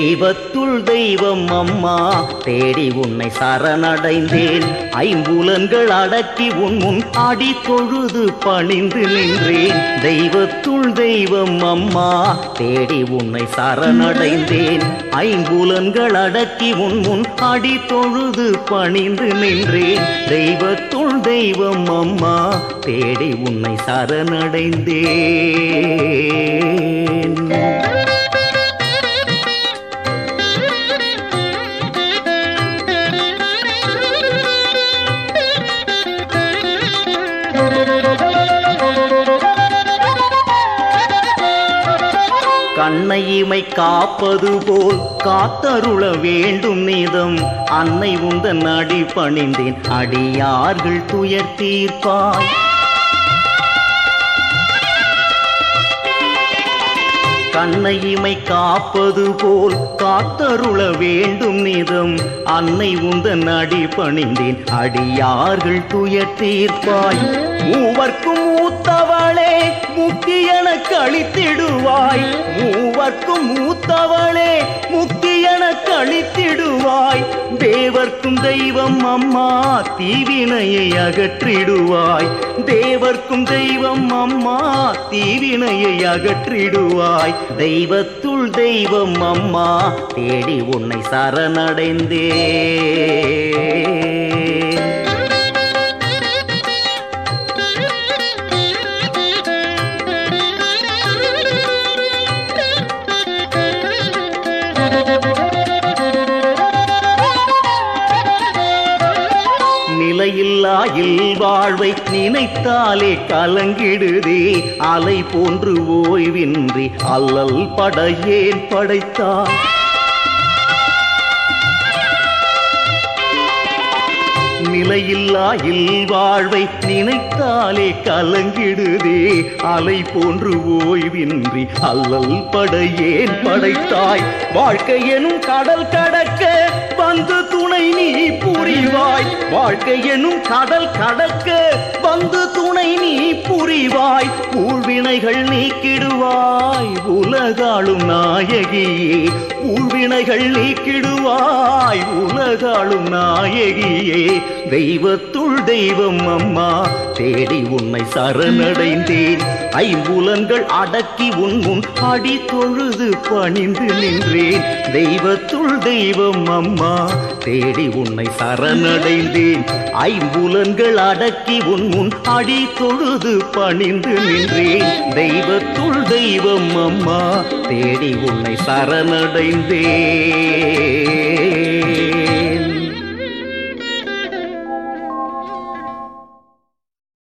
தெய்வத்துள் தெய்வம் அம்மா தேடி உன்னை சரணடைந்தேன் ஐம்புலன்கள் அடக்கி உன் முன் அடி தொழுது பணிந்து நின்றேன் தெய்வத்துள் தெய்வம் அம்மா தேடி உன்னை சரணடைந்தேன் ஐம்புலன்கள் அடக்கி உன் முன் அடி தொழுது பணிந்து நின்றேன் தெய்வத்துள் தெய்வம் அம்மா தேடி உன்னை சரணடைந்தேன் கண்ணை இமை காப்பது போல் காத்தருள வேண்டும் நீதம் அன்னை உந்தன் அடி பணிந்தேன் அடியார்கள் துயர் தீர்ப்பாய் கண்ணை இமை காப்பது போல் காத்தருள வேண்டும் நிதம் அன்னை உந்தன் அடி பணிந்தேன் அடியார்கள் துயர் தீர்ப்பாய் மூவர்க்கும் மூத்தவளே முக்தி எனக்கு அளித்திடுவாய் மூவர்க்கும் மூத்தவளே முக்தி எனக்கு அளித்திடுவாய் தேவர்க்கும் தெய்வம் அம்மா தீவினையை அகற்றிடுவாய் தேவர்க்கும் தெய்வம் அம்மா தீவினையை அகற்றிடுவாய் தெய்வத்துள் தெய்வம் அம்மா தேடி உன்னை சரணடைந்தே நிலையில்லா இல்வாழ்வை நினைத்தாலே கலங்கிடுதே அலை போன்று ஓய்வின்றி அல்லல் படையேன் படைத்தான் நிலையில்லா இல்வாழ்வை நினைத்தாலே கலங்கிடுதே அலை போன்று ஓய்வின்றி அல்லல் படையேன் படைத்தாய் வாழ்க்கை எனும் கடல் கடக்க வந்து துணை நீ புரிவாய் வாழ்க்கை எனும் கடல் கடக்க வந்து துணை நீ புரிவாய் ஊழ்வினைகள் நீக்கிடுவாய் உலகாளும் நாயகியே ஊழ்வினைகள் நீக்கிடுவாய் உலகாளும் நாயகியே தெய்வத்துள் தெய்வம் அம்மா தேடி உன்னை சரணடைந்தேன் ஐம்புலன்கள் அடக்கி உன் முன் அடி தொழுது பணிந்து நின்றேன் தெய்வத்துள் தெய்வம் அம்மா தேடி உன்னை சரணடைந்தேன் ஐம்புலன்கள் அடக்கி உன் முன் அடி தொழுது பணிந்து நின்றேன் தெய்வத்துள் தெய்வம் அம்மா தேடி உன்னை சரணடைந்தேன்